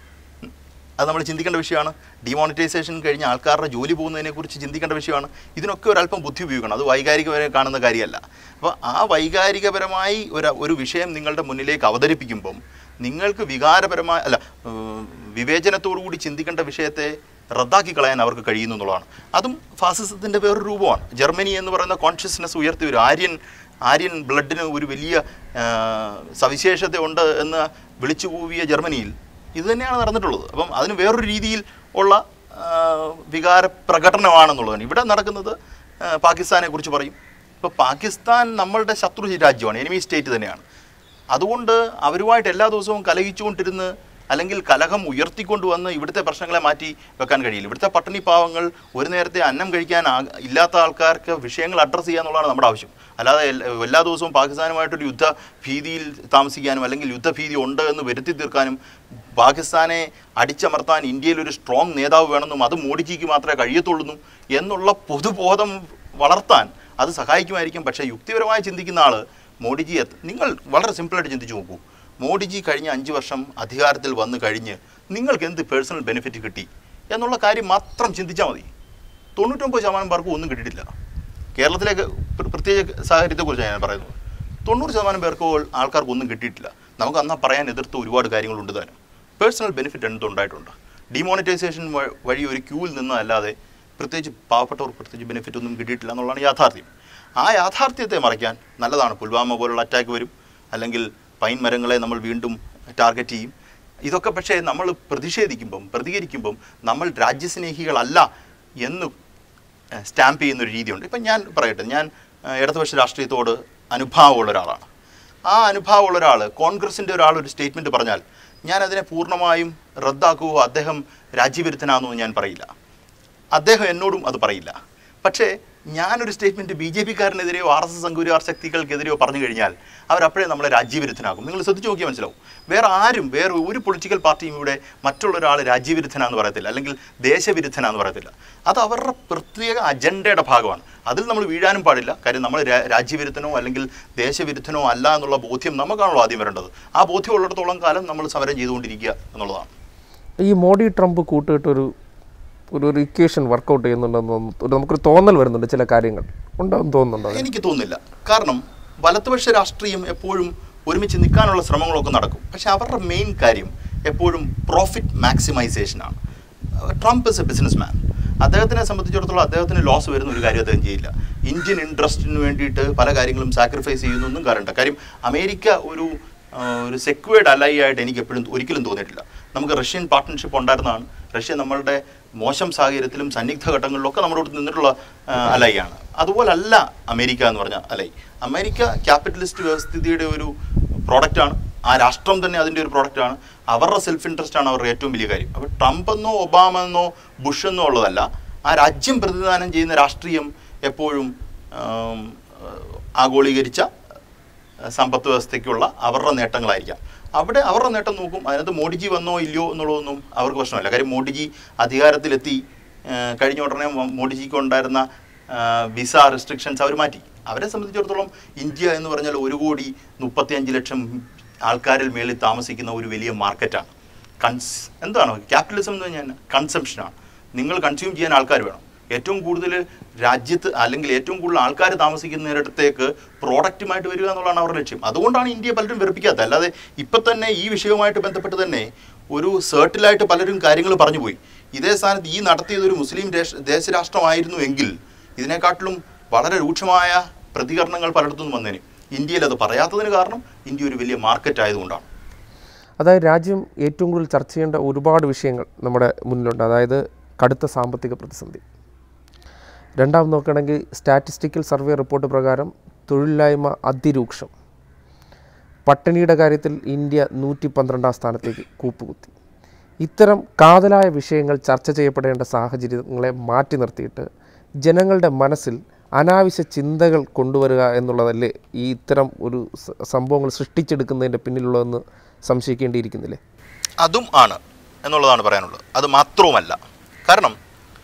അത് നമ്മൾ ചിന്തിക്കേണ്ട വിഷയമാണ് ഡിമോണിറ്റൈസേഷൻ കഴിഞ്ഞ് ആൾക്കാരുടെ ജോലി പോകുന്നതിനെക്കുറിച്ച് ചിന്തിക്കേണ്ട വിഷയമാണ് ഇതിനൊക്കെ ഒരല്പം ബുദ്ധി ഉപയോഗിക്കണം അത് വൈകാരികപരം കാണുന്ന കാര്യമല്ല അപ്പോൾ ആ വൈകാരികപരമായി ഒരു ഒരു വിഷയം നിങ്ങളുടെ മുന്നിലേക്ക് അവതരിപ്പിക്കുമ്പം നിങ്ങൾക്ക് വികാരപരമായ അല്ല ഉം, വിവേചനത്തോടുകൂടി ചിന്തിക്കേണ്ട വിഷയത്തെ റദ്ദാക്കി കളയാൻ അവർക്ക് കഴിയുന്നു എന്നുള്ളതാണ് അതും ഫാസിസത്തിൻ്റെ വേറൊരു രൂപമാണ് ജർമ്മനി എന്ന് പറയുന്ന കോൺഷ്യസ്നെസ് ഉയർത്തി ഒരു ആര്യൻ ആര്യൻ ബ്ലഡിന് ഒരു വലിയ ആ, സവിശേഷത ഉണ്ട് എന്ന് വിളിച്ചു കൂവിയ ജർമ്മനിയിൽ ഇത് തന്നെയാണ് നടന്നിട്ടുള്ളത് അപ്പം അതിന് വേറൊരു രീതിയിൽ ഉള്ള ആ, വികാര പ്രകടനമാണെന്നുള്ളതാണ് ഇവിടെ നടക്കുന്നത് ആ, പാകിസ്ഥാനെ കുറിച്ച് പറയും ഇപ്പോൾ പാകിസ്ഥാൻ നമ്മളുടെ ശത്രു രാജ്യമാണ് എനിമി സ്റ്റേറ്റ് തന്നെയാണ് അതുകൊണ്ട് അവരുമായിട്ട് എല്ലാ ദിവസവും കലഹിച്ചുകൊണ്ടിരുന്ന് അല്ലെങ്കിൽ കലഹം ഉയർത്തിക്കൊണ്ടുവന്ന് ഇവിടുത്തെ പ്രശ്നങ്ങളെ മാറ്റി വെക്കാൻ കഴിയില്ല ഇവിടുത്തെ പട്ടിണി പാവങ്ങൾ ഒരു നേരത്തെ അന്നം കഴിക്കാൻ ആ- ഇല്ലാത്ത ആൾക്കാർക്ക് വിഷയങ്ങൾ അഡ്രസ്സ് ചെയ്യുക എന്നുള്ളതാണ് നമ്മുടെ ആവശ്യം അല്ലാതെ എല്ലാ- എല്ലാ ദിവസവും പാകിസ്ഥാനുമായിട്ടൊരു യുദ്ധ ഭീതിയിൽ താമസിക്കാനും അല്ലെങ്കിൽ യുദ്ധഭീതി ഉണ്ട് എന്ന് വരുത്തി തീർക്കാനും പാകിസ്ഥാനെ അടിച്ചമർത്താൻ ഇന്ത്യയിൽ ഒരു സ്ട്രോങ് നേതാവ് വേണമെന്നും അത് മോഡിജിക്ക് മാത്രമേ കഴിയത്തുള്ളൂ എന്നുള്ള പൊതുബോധം വളർത്താൻ അത് സഹായിക്കുമായിരിക്കും പക്ഷേ യുക്തിപരമായി ചിന്തിക്കുന്ന ആൾ മോഡിജി എത്ത- നിങ്ങൾ വളരെ സിമ്പിളായിട്ട് ചിന്തിച്ചു നോക്കൂ മോഡിജി കഴിഞ്ഞ അഞ്ച് വർഷം അധികാരത്തിൽ വന്നു കഴിഞ്ഞ് നിങ്ങൾക്ക് എന്ത് പേഴ്സണൽ ബെനിഫിറ്റ് കിട്ടി എന്നുള്ള കാര്യം മാത്രം ചിന്തിച്ചാൽ മതി തൊണ്ണൂറ്റൊമ്പത് ശതമാനം പേർക്കും ഒന്നും കിട്ടിയിട്ടില്ല കേരളത്തിലേക്ക് പ്ര- പ്രത്യേക സാഹചര്യത്തെക്കുറിച്ചാണ് ഞാൻ പറയുന്നത് തൊണ്ണൂറ് ശതമാനം പേർക്ക് ആൾക്കാർക്ക് ഒന്നും കിട്ടിയിട്ടില്ല നമുക്ക് അന്നാ പറയാൻ എതിർത്ത് ഒരുപാട് കാര്യങ്ങളുണ്ട് താനും പേഴ്സണൽ ബെനിഫിറ്റ് എന്തുണ്ടായിട്ടുണ്ട് ഡിമോണിറ്റൈസേഷൻ വഴി ഒരു ക്യൂവിൽ നിന്നല്ലാതെ പ്രത്യേകിച്ച് പാവപ്പെട്ടവർക്ക് പ്രത്യേകിച്ച് ബെനിഫിറ്റ് ഒന്നും കിട്ടിയിട്ടില്ല എന്നുള്ളതാണ് യാഥാർത്ഥ്യം ആ യാഥാർത്ഥ്യത്തെ മറയ്ക്കാൻ നല്ലതാണ് പുൽവാമ പോലുള്ള അറ്റാക്ക് വരും അല്ലെങ്കിൽ പൈൻ മരങ്ങളെ നമ്മൾ വീണ്ടും ടാർഗറ്റ് ചെയ്യും ഇതൊക്കെ പക്ഷേ നമ്മൾ പ്രതിഷേധിക്കുമ്പം പ്രതികരിക്കുമ്പം നമ്മൾ രാജ്യസ്നേഹികളല്ല എന്ന് സ്റ്റാമ്പ് ചെയ്യുന്ന ഒരു രീതിയുണ്ട് ഇപ്പം ഞാൻ പറയട്ടെ ഞാൻ ഏഹ്, ഇടതുപക്ഷ രാഷ്ട്രീയത്തോട് അനുഭാവമുള്ള ഒരാളാണ് ആ അനുഭാവമുള്ള ഒരാൾ കോൺഗ്രസിൻ്റെ ഒരാൾ ഒരു സ്റ്റേറ്റ്മെൻറ്റ് പറഞ്ഞാൽ ഞാൻ അതിനെ പൂർണ്ണമായും റദ്ദാക്കുവോ അദ്ദേഹം രാജ്യവിരുദ്ധനാണെന്നോ ഞാൻ പറയില്ല അദ്ദേഹം എന്നോടും അത് പറയില്ല പക്ഷേ ഞാനൊരു സ്റ്റേറ്റ്മെൻറ്റ് ബി ജെ പിക്കാരനെതിരെയോ ആർ എസ് എസ് സംഘപരിവാർ ശക്തികൾക്കെതിരെയോ പറഞ്ഞു കഴിഞ്ഞാൽ അവരപ്പോഴേ നമ്മളെ രാജ്യവിരുദ്ധനാകും നിങ്ങൾ ശ്രദ്ധിച്ച് നോക്കിയാൽ മനസ്സിലാവും വേറെ ആരും വേറെ ഒരു പൊളിറ്റിക്കൽ പാർട്ടിയും ഇവിടെ മറ്റുള്ള ഒരാൾ രാജ്യവിരുദ്ധനാന്ന് പറയത്തില്ല അല്ലെങ്കിൽ ദേശവിരുദ്ധനാന്ന് പറയത്തില്ല അത് അവരുടെ പ്രത്യേക അജണ്ടയുടെ ഭാഗമാണ് അതിൽ നമ്മൾ വീഴാനും പാടില്ല കാര്യം നമ്മൾ രാ- രാജ്യവിരുദ്ധനോ അല്ലെങ്കിൽ ദേശവിരുദ്ധനോ അല്ല എന്നുള്ള ബോധ്യം നമുക്കാണല്ലോ ആദ്യം വരേണ്ടത് ആ ബോധ്യം ഉള്ളിടത്തോളം കാലം നമ്മൾ സമരം ചെയ്തുകൊണ്ടിരിക്കുക എന്നുള്ളതാണ് ഈ മോഡി ട്രംപ് കൂട്ടുകെട്ടൊരു ഒരു ഒരു ഇക്വേഷൻ വർക്കൗട്ട് ചെയ്യുന്നുണ്ടെന്ന് തോന്നുന്നു ഒരു നമുക്കൊരു തോന്നൽ വരുന്നുണ്ട് ചില കാര്യങ്ങൾ ഉണ്ടാവും തോന്നുന്നുണ്ടോ അതിന്? എനിക്ക് തോന്നുന്നില്ല കാരണം വലതുപക്ഷ രാഷ്ട്രീയം എപ്പോഴും ഒരുമിച്ച് നിൽക്കാനുള്ള ശ്രമങ്ങളൊക്കെ നടക്കും പക്ഷെ അവരുടെ മെയിൻ കാര്യം എപ്പോഴും പ്രോഫിറ്റ് മാക്സിമൈസേഷനാണ് Trump is a business man അദ്ദേഹത്തിനെ സംബന്ധിച്ചിടത്തോളം അദ്ദേഹത്തിന് ലോസ് വരുന്ന ഒരു കാര്യം അദ്ദേഹം ചെയ്യില്ല ഇന്ത്യൻ ഇൻട്രസ്റ്റിന് വേണ്ടിയിട്ട് പല കാര്യങ്ങളും സാക്രിഫൈസ് ചെയ്യുന്നൊന്നും കാര്യമുണ്ട് കാര്യം അമേരിക്ക ഒരു ആ, ഒരു സെക്വേർഡ് അലൈ ആയിട്ട് എനിക്ക് എപ്പോഴും ഒരിക്കലും തോന്നിയിട്ടില്ല നമുക്ക് റഷ്യൻ പാർട്ട്ണർഷിപ്പ് ഉണ്ടായിരുന്നതാണ് റഷ്യ നമ്മളുടെ മോശം സാഹചര്യത്തിലും സന്നിഗ്ധ ഘട്ടങ്ങളിലൊക്കെ നമ്മുടെ അടുത്ത് നിന്നിട്ടുള്ള അലൈ ആണ് അതുപോലല്ല അമേരിക്ക എന്ന് പറഞ്ഞ അലൈ അമേരിക്ക ക്യാപിറ്റലിസ്റ്റ് വ്യവസ്ഥിതിയുടെ ഒരു പ്രോഡക്റ്റാണ് ആ രാഷ്ട്രം തന്നെ അതിൻ്റെ ഒരു പ്രോഡക്റ്റാണ് അവരുടെ സെൽഫ് ഇൻട്രസ്റ്റ് ആണ് അവരുടെ ഏറ്റവും വലിയ കാര്യം അപ്പോൾ ട്രംപ് എന്നോ ഒബാമ എന്നോ ബുഷ് എന്നോ ഉള്ളതല്ല ആ രാജ്യം പ്രതിദാനം ചെയ്യുന്ന രാഷ്ട്രീയം എപ്പോഴും ആം, ആഗോളീകരിച്ച സമ്പത്ത് വ്യവസ്ഥയ്ക്കുള്ള അവരുടെ നേട്ടങ്ങളായിരിക്കാം അവിടെ അവരുടെ നേട്ടം നോക്കും അതിനകത്ത് മോഡിജി വന്നോ ഇല്ലയോ എന്നുള്ളതൊന്നും അവർക്ക് പ്രശ്നമല്ല കാര്യം മോഡിജി അധികാരത്തിലെത്തി ആ, കഴിഞ്ഞ ഉടനെ മോ- മോഡിജിക്ക് ഉണ്ടായിരുന്ന വിസ റെസ്ട്രിക്ഷൻസ് അവർ മാറ്റി അവരെ സംബന്ധിച്ചിടത്തോളം ഇന്ത്യ എന്ന് പറഞ്ഞാൽ ഒരു കോടി മുപ്പത്തിയഞ്ച് ലക്ഷം ആൾക്കാരിൽ മേളിൽ താമസിക്കുന്ന ഒരു വലിയ മാർക്കറ്റാണ് കൺസ് എന്താണ് ക്യാപിറ്റലിസം എന്ന് പറഞ്ഞാൽ കൺസംഷനാണ് നിങ്ങൾ കൺസ്യൂം ചെയ്യാൻ ആൾക്കാർ വേണം ഏറ്റവും കൂടുതൽ രാജ്യത്ത് അല്ലെങ്കിൽ ഏറ്റവും കൂടുതൽ ആൾക്കാർ താമസിക്കുന്നിടത്തേക്ക് പ്രോഡക്റ്റുമായിട്ട് വരിക എന്നുള്ളതാണ് അവരുടെ ലക്ഷ്യം അതുകൊണ്ടാണ് ഇന്ത്യ പലരും വെറുപ്പിക്കാത്തത് അല്ലാതെ ഇപ്പം തന്നെ ഈ വിഷയവുമായിട്ട് ബന്ധപ്പെട്ട് തന്നെ ഒരു സേർട്ടിലായിട്ട് പലരും കാര്യങ്ങൾ പറഞ്ഞു പോയി ഇതേ സ്ഥാനത്ത് ഈ നടത്തിയത് ഒരു മുസ്ലിം ദേശ ദേശരാഷ്ട്രമായിരുന്നു എങ്കിൽ ഇതിനെക്കാട്ടിലും വളരെ രൂക്ഷമായ പ്രതികരണങ്ങൾ പലയിടത്തുനിന്നും വന്നേനെ ഇന്ത്യയിൽ അത് പറയാത്തതിന് കാരണം ഇന്ത്യ ഒരു വലിയ മാർക്കറ്റ് ആയതുകൊണ്ടാണ് അതായത് രാജ്യം ഏറ്റവും കൂടുതൽ ചർച്ച ചെയ്യേണ്ട ഒരുപാട് വിഷയങ്ങൾ നമ്മുടെ മുന്നിലുണ്ട് അതായത് കടുത്ത സാമ്പത്തിക പ്രതിസന്ധി രണ്ടാമത് നോക്കുകയാണെങ്കിൽ സ്റ്റാറ്റിസ്റ്റിക്കൽ സർവേ റിപ്പോർട്ട് പ്രകാരം തൊഴിലില്ലായ്മ അതിരൂക്ഷം പട്ടിണിയുടെ കാര്യത്തിൽ ഇന്ത്യ നൂറ്റി പന്ത്രണ്ടാം സ്ഥാനത്തേക്ക് കൂപ്പുകുത്തി ഇത്തരം കാതലായ വിഷയങ്ങൾ ചർച്ച ചെയ്യപ്പെടേണ്ട സാഹചര്യങ്ങളെ മാറ്റി നിർത്തിയിട്ട് ജനങ്ങളുടെ മനസ്സിൽ അനാവശ്യ ചിന്തകൾ കൊണ്ടുവരിക എന്നുള്ളതല്ലേ ഈ ഇത്തരം ഒരു സ- സംഭവങ്ങൾ സൃഷ്ടിച്ചെടുക്കുന്നതിൻ്റെ പിന്നിലുള്ളതെന്ന് സംശയിക്കേണ്ടിയിരിക്കുന്നില്ലേ അതും ആണ് എന്നുള്ളതാണ് പറയാനുള്ളത് അത് മാത്രവുമല്ല കാരണം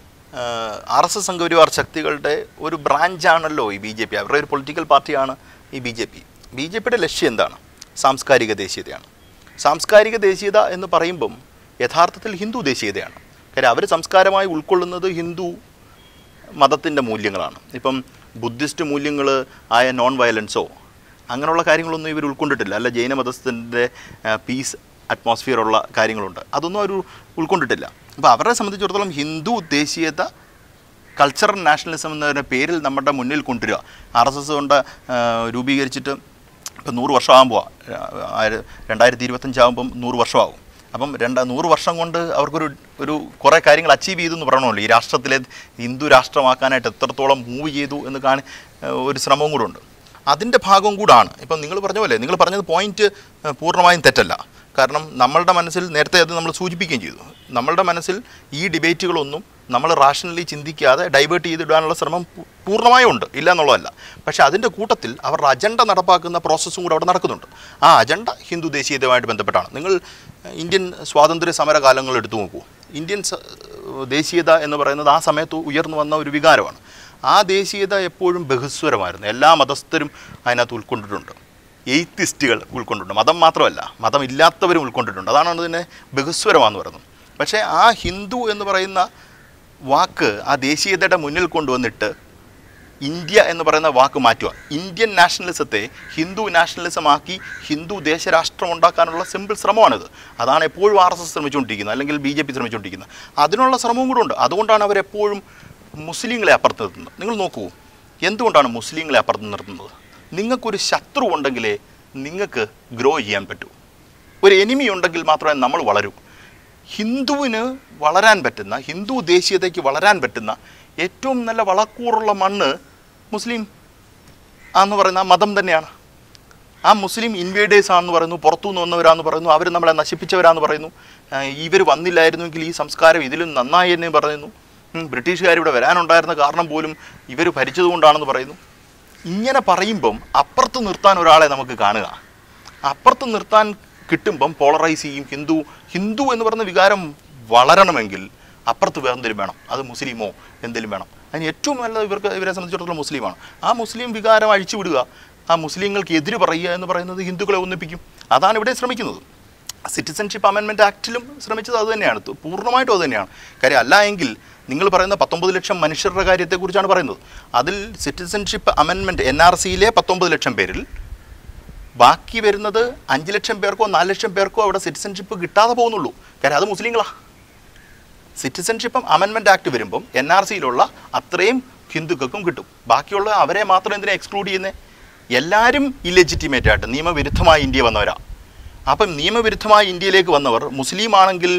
ആർ എസ് എസ് സംഘപരിവാർ ശക്തികളുടെ ഒരു ബ്രാഞ്ചാണല്ലോ ഈ ബി ജെ പി അവരുടെ ഒരു പൊളിറ്റിക്കൽ പാർട്ടിയാണ് ഈ B J P B J പിയുടെ ലക്ഷ്യം എന്താണ് സാംസ്കാരിക ദേശീയതയാണ് സാംസ്കാരിക ദേശീയത എന്ന് പറയുമ്പം യഥാർത്ഥത്തിൽ ഹിന്ദു ദേശീയതയാണ് കാര്യം അവർ സംസ്കാരമായി ഉൾക്കൊള്ളുന്നത് ഹിന്ദു മതത്തിൻ്റെ മൂല്യങ്ങളാണ് ഇപ്പം ബുദ്ധിസ്റ്റ് മൂല്യങ്ങൾ ആയ നോൺ വയലൻസോ അങ്ങനെയുള്ള കാര്യങ്ങളൊന്നും ഇവർ ഉൾക്കൊണ്ടിട്ടില്ല അല്ല ജൈന മതത്തിൻ്റെ പീസ് അറ്റ്മോസ്ഫിയർ ഉള്ള കാര്യങ്ങളുണ്ട് അതൊന്നും അവർ ഉൾക്കൊണ്ടിട്ടില്ല അപ്പോൾ അവരെ സംബന്ധിച്ചിടത്തോളം ഹിന്ദു ദേശീയത കൾച്ചറൽ നാഷണലിസം എന്ന പേരിൽ നമ്മുടെ മുന്നിൽ കൊണ്ടുവരിക ആർ എസ് എസ് കൊണ്ട് ആ, രൂപീകരിച്ചിട്ട് ഇപ്പം നൂറ് വർഷമാകുമ്പോൾ രണ്ടായിരത്തി ഇരുപത്തഞ്ചാകുമ്പം നൂറ് വർഷമാകും അപ്പം രണ്ട് നൂറ് വർഷം കൊണ്ട് അവർക്കൊരു ഒരു കുറേ കാര്യങ്ങൾ അച്ചീവ് ചെയ്തു എന്ന് പറയണമല്ലോ ഈ രാഷ്ട്രത്തിലെ ഹിന്ദു രാഷ്ട്രമാക്കാനായിട്ട് എത്രത്തോളം മൂവ് ചെയ്തു എന്ന് കാണി ഏഹ് ഒരു ശ്രമവും കൂടെ ഉണ്ട് അതിൻ്റെ ഭാഗവും കൂടാണ് ഇപ്പം നിങ്ങൾ പറഞ്ഞ പോലെ നിങ്ങൾ പറഞ്ഞത് പോയിന്റ് ഏഹ് പൂർണ്ണമായും തെറ്റല്ല കാരണം നമ്മളുടെ മനസ്സിൽ നേരത്തെ അത് നമ്മൾ സൂചിപ്പിക്കുകയും ചെയ്തു നമ്മളുടെ മനസ്സിൽ ഈ ഡിബേറ്റുകളൊന്നും നമ്മൾ റാഷണലി ചിന്തിക്കാതെ ഡൈവേർട്ട് ചെയ്തിടാനുള്ള ശ്രമം പൂ- പൂർണ്ണമായും ഉണ്ട് ഇല്ല എന്നുള്ളതല്ല പക്ഷേ അതിൻ്റെ കൂട്ടത്തിൽ അവരുടെ അജണ്ട നടപ്പാക്കുന്ന പ്രോസസ്സും കൂടെ അവിടെ നടക്കുന്നുണ്ട് ആ അജണ്ട ഹിന്ദു ദേശീയതയുമായിട്ട് ബന്ധപ്പെട്ടാണ് നിങ്ങൾ ഏഹ്, ഇന്ത്യൻ സ്വാതന്ത്ര്യ സമര കാലങ്ങൾ എടുത്തു നോക്കൂ ഇന്ത്യൻ സ- ദേശീയത എന്ന് പറയുന്നത് ആ സമയത്ത് ഉയർന്നു വന്ന ഒരു വികാരമാണ് ആ ദേശീയത എപ്പോഴും ബഹുസ്വരമായിരുന്നു എല്ലാ മതസ്ഥരും അതിനകത്ത് ഉൾക്കൊണ്ടിട്ടുണ്ട് എയ്ത്തിസ്റ്റുകൾ ഉൾക്കൊണ്ടിട്ടുണ്ട് മതം മാത്രമല്ല മതമില്ലാത്തവരും ഉൾക്കൊണ്ടിട്ടുണ്ട് അതാണ് അതിനെ ബഹുസ്വരമാണെന്ന് പറയുന്നത് പക്ഷേ ആ ഹിന്ദു എന്ന് പറയുന്ന വാക്ക് ആ ദേശീയതയുടെ മുന്നിൽ കൊണ്ടുവന്നിട്ട് ഇന്ത്യ എന്ന് പറയുന്ന വാക്ക് മാറ്റുക ഇന്ത്യൻ നാഷണലിസത്തെ ഹിന്ദു നാഷണലിസം ആക്കി ഹിന്ദു ദേശരാഷ്ട്രം ഉണ്ടാക്കാനുള്ള സിമ്പിൾ ശ്രമമാണിത് അതാണ് എപ്പോഴും ആർ എസ് എസ് ശ്രമിച്ചുകൊണ്ടിരിക്കുന്നത് അല്ലെങ്കിൽ ബി ജെ പി ശ്രമിച്ചുകൊണ്ടിരിക്കുന്നത് അതിനുള്ള ശ്രമവും കൂടെ ഉണ്ട് അതുകൊണ്ടാണ് അവരെപ്പോഴും മുസ്ലിങ്ങളെ അപ്പുറത്ത് നിർത്തുന്നത് നിങ്ങൾ നോക്കൂ എന്തുകൊണ്ടാണ് മുസ്ലിങ്ങളെ അപ്പുറത്ത് നിർത്തുന്നത് നിങ്ങൾക്കൊരു ശത്രു ഉണ്ടെങ്കിലേ നിങ്ങൾക്ക് ഗ്രോ ചെയ്യാൻ പറ്റൂ ഒരു എനിമി ഉണ്ടെങ്കിൽ മാത്രമേ നമ്മൾ വളരൂ ഹിന്ദുവിന് വളരാൻ പറ്റുന്ന ഹിന്ദു ദേശീയതയ്ക്ക് വളരാൻ പറ്റുന്ന ഏറ്റവും നല്ല വളക്കൂറുള്ള മണ്ണ് മുസ്ലിം ആന്ന് പറയുന്ന ആ മതം തന്നെയാണ് ആ മുസ്ലിം ഇൻവേഡേഴ്സ് ആണെന്ന് പറയുന്നു പുറത്തുനിന്ന് വന്നവരാന്ന് പറയുന്നു അവർ നമ്മളെ നശിപ്പിച്ചവരാന്ന് പറയുന്നു ഇവർ വന്നില്ലായിരുന്നുവെങ്കിൽ ഈ സംസ്കാരം ഇതിലും നന്നായി എന്ന് പറയുന്നു ഉം, ബ്രിട്ടീഷുകാർ ഇവിടെ വരാനുണ്ടായിരുന്ന കാരണം പോലും ഇവർ ഭരിച്ചതുകൊണ്ടാണെന്ന് പറയുന്നു ഇങ്ങനെ പറയുമ്പം അപ്പുറത്ത് നിർത്താൻ ഒരാളെ നമുക്ക് കാണുക അപ്പുറത്ത് നിർത്താൻ കിട്ടുമ്പം പോളറൈസ് ചെയ്യും ഹിന്ദു ഹിന്ദു എന്ന് പറയുന്ന വികാരം വളരണമെങ്കിൽ അപ്പുറത്ത് വേറെ എന്തെങ്കിലും വേണം അത് മുസ്ലിമോ എന്തെങ്കിലും വേണം അതിന് ഏറ്റവും നല്ലത് ഇവർക്ക് ഇവരെ സംബന്ധിച്ചിടത്തോളം മുസ്ലിമാണ് ആ മുസ്ലിം വികാരം അഴിച്ചു വിടുക ആ മുസ്ലിങ്ങൾക്ക് എതിര് പറയുക എന്ന് പറയുന്നത് ഹിന്ദുക്കളെ ഒന്നിപ്പിക്കും അതാണ് ഇവിടെ ശ്രമിക്കുന്നത് സിറ്റിസൺഷിപ്പ് അമെൻമെൻറ്റ് ആക്ടിലും ശ്രമിച്ചത് അത് തന്നെയാണ് തു- പൂർണ്ണമായിട്ടും അത് തന്നെയാണ് കാര്യം അല്ല എങ്കിൽ നിങ്ങൾ പറയുന്ന പത്തൊമ്പത് ലക്ഷം മനുഷ്യരുടെ കാര്യത്തെക്കുറിച്ചാണ് പറയുന്നത് അതിൽ സിറ്റിസൺഷിപ്പ് അമെൻമെൻറ്റ് എൻ ആർ സിയിലെ പത്തൊമ്പത് ലക്ഷം പേരിൽ ബാക്കി വരുന്നത് അഞ്ച് ലക്ഷം പേർക്കോ നാല് ലക്ഷം പേർക്കോ അവിടെ സിറ്റിസൺഷിപ്പ് കിട്ടാതെ പോകുന്നുള്ളൂ കാര്യം അത് മുസ്ലിങ്ങളാണ് സിറ്റിസൺഷിപ്പ് അമെൻമെൻറ്റ് ആക്ട് വരുമ്പം എൻ ആർ സിയിലുള്ള അത്രയും ഹിന്ദുക്കൾക്കും കിട്ടും ബാക്കിയുള്ള അവരെ മാത്രം എന്തിനാ എക്സ്ക്ലൂഡ് ചെയ്യുന്നത് എല്ലാവരും ഇല്ലെജിറ്റിമേറ്റ് ആയിട്ട് നിയമവിരുദ്ധമായി ഇന്ത്യ വന്നവരാ അപ്പം നിയമവിരുദ്ധമായി ഇന്ത്യയിലേക്ക് വന്നവർ മുസ്ലിം ആണെങ്കിൽ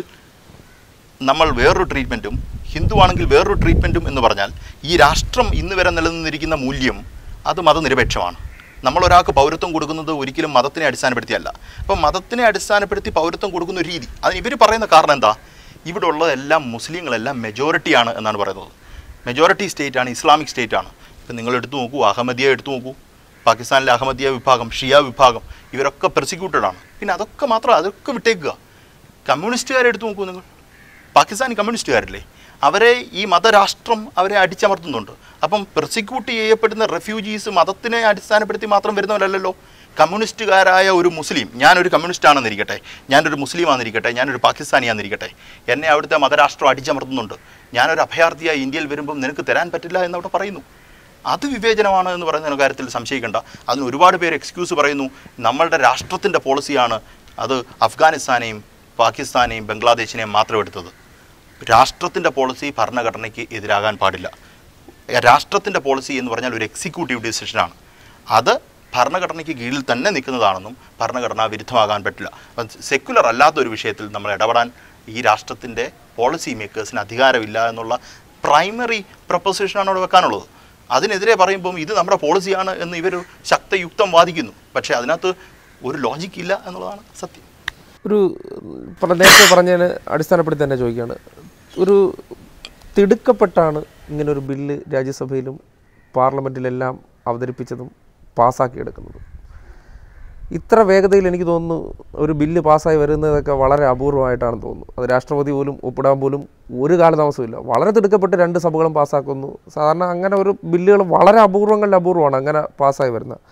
നമ്മൾ വേറൊരു ട്രീറ്റ്മെൻറ്റും ഹിന്ദു ആണെങ്കിൽ വേറൊരു ട്രീറ്റ്മെൻറ്റും എന്ന് പറഞ്ഞാൽ ഈ രാഷ്ട്രം ഇന്ന് വരെ നിലനിന്നിരിക്കുന്ന മൂല്യം അത് മതനിരപേക്ഷമാണ് നമ്മൾ ഒരാൾക്ക് പൗരത്വം കൊടുക്കുന്നത് ഒരിക്കലും മതത്തിനെ അടിസ്ഥാനപ്പെടുത്തിയല്ല അപ്പം മതത്തിനെ അടിസ്ഥാനപ്പെടുത്തി പൗരത്വം കൊടുക്കുന്ന ഒരു രീതി അതിന് ഇവർ പറയുന്ന കാരണം എന്താ ഇവിടെ ഉള്ളതെല്ലാം മുസ്ലിങ്ങളെല്ലാം മെജോറിറ്റിയാണ് എന്നാണ് പറയുന്നത് മെജോറിറ്റി സ്റ്റേറ്റ് ആണ് ഇസ്ലാമിക് സ്റ്റേറ്റ് ആണ് ഇപ്പം നിങ്ങൾ എടുത്തു നോക്കൂ അഹമ്മദിയ എടുത്തു നോക്കൂ പാകിസ്ഥാനിലെ അഹമ്മദിയ വിഭാഗം ഷിയ വിഭാഗം ഇവരൊക്കെ പ്രോസിക്യൂട്ടഡ് ആണ് പിന്നെ അതൊക്കെ മാത്രം അതൊക്കെ വിട്ടേക്കുക കമ്മ്യൂണിസ്റ്റുകാരെ എടുത്തു നോക്കൂ നിങ്ങൾ പാകിസ്ഥാനി കമ്മ്യൂണിസ്റ്റുകാരല്ലേ അവരെ ഈ മതരാഷ്ട്രം അവരെ അടിച്ചമർത്തുന്നുണ്ട് അപ്പം പ്രോസിക്യൂട്ട് ചെയ്യപ്പെടുന്ന റെഫ്യൂജീസ് മതത്തിനെ അടിസ്ഥാനപ്പെടുത്തി മാത്രം വരുന്നവരല്ലല്ലോ കമ്മ്യൂണിസ്റ്റുകാരായ ഒരു മുസ്ലിം ഞാനൊരു കമ്മ്യൂണിസ്റ്റ് ആണെന്നിരിക്കട്ടെ ഞാനൊരു മുസ്ലിം ആണെന്നിരിക്കട്ടെ ഞാനൊരു പാകിസ്ഥാനി ആണെന്നിരിക്കട്ടെ എന്നെ അവിടുത്തെ മതരാഷ്ട്രം അടിച്ചമർത്തുന്നുണ്ട് ഞാനൊരു അഭയാർത്ഥിയായി ഇന്ത്യയിൽ വരുമ്പം നിനക്ക് തരാൻ പറ്റില്ല എന്നവിടെ പറയുന്നു അത് വിവേചനമാണ് എന്ന് പറയുന്ന കാര്യത്തിൽ സംശയിക്കേണ്ട അതിന് ഒരുപാട് പേര് എക്സ്ക്യൂസ് പറയുന്നു നമ്മളുടെ രാഷ്ട്രത്തിൻ്റെ പോളിസിയാണ് അത് അഫ്ഗാനിസ്ഥാനെയും പാകിസ്ഥാനെയും ബംഗ്ലാദേശിനെയും മാത്രം എടുത്തത് രാഷ്ട്രത്തിൻ്റെ പോളിസി ഭരണഘടനയ്ക്ക് എതിരാകാൻ പാടില്ല രാഷ്ട്രത്തിൻ്റെ പോളിസി എന്ന് പറഞ്ഞാൽ ഒരു എക്സിക്യൂട്ടീവ് ഡിസിഷനാണ് അത് ഭരണഘടനയ്ക്ക് കീഴിൽ തന്നെ നിൽക്കുന്നതാണെന്നും ഭരണഘടനാ വിരുദ്ധമാകാൻ പറ്റില്ല സെക്യുലർ അല്ലാത്ത ഒരു വിഷയത്തിൽ നമ്മൾ ഇടപെടാൻ ഈ രാഷ്ട്രത്തിൻ്റെ പോളിസി മേക്കേഴ്സിന് അധികാരമില്ല എന്നുള്ള പ്രൈമറി പ്രൊപ്പോസിഷനാണ് അവിടെ വെക്കാനുള്ളത് അതിനെതിരെ പറയുമ്പം ഇത് നമ്മുടെ പോളിസിയാണ് എന്ന് ഇവർ ശക്തയുക്തം വാദിക്കുന്നു പക്ഷേ അതിനകത്ത് ഒരു ലോജിക്ക് ഇല്ല എന്നുള്ളതാണ് സത്യം ഒരു പ്ര- നേരത്തെ പറഞ്ഞതിന് അടിസ്ഥാനപ്പെടുത്തി തന്നെ ചോദിക്കുകയാണ് ഒരു തിടുക്കപ്പെട്ടാണ് ഇങ്ങനെ ഒരു ബില്ല് രാജ്യസഭയിലും പാർലമെൻറ്റിലെല്ലാം അവതരിപ്പിച്ചതും പാസ്സാക്കിയെടുക്കുന്നതും ഇത്ര വേഗതയിൽ എനിക്ക് തോന്നുന്നു ഒരു ബില്ല് പാസ്സായി വരുന്നതൊക്കെ വളരെ അപൂർവമായിട്ടാണ് തോന്നുന്നു അത് രാഷ്ട്രപതി പോലും ഒപ്പിടാൻ പോലും ഒരു കാലതാമസമില്ല വളരെ തിടുക്കപ്പെട്ട് രണ്ട് സഭകളും പാസ്സാക്കുന്നു സാധാരണ അങ്ങനെ ഒരു ബില്ലുകൾ വളരെ അപൂർവങ്ങളിൽ അപൂർവമാണ് അങ്ങനെ പാസ്സായി വരുന്നത്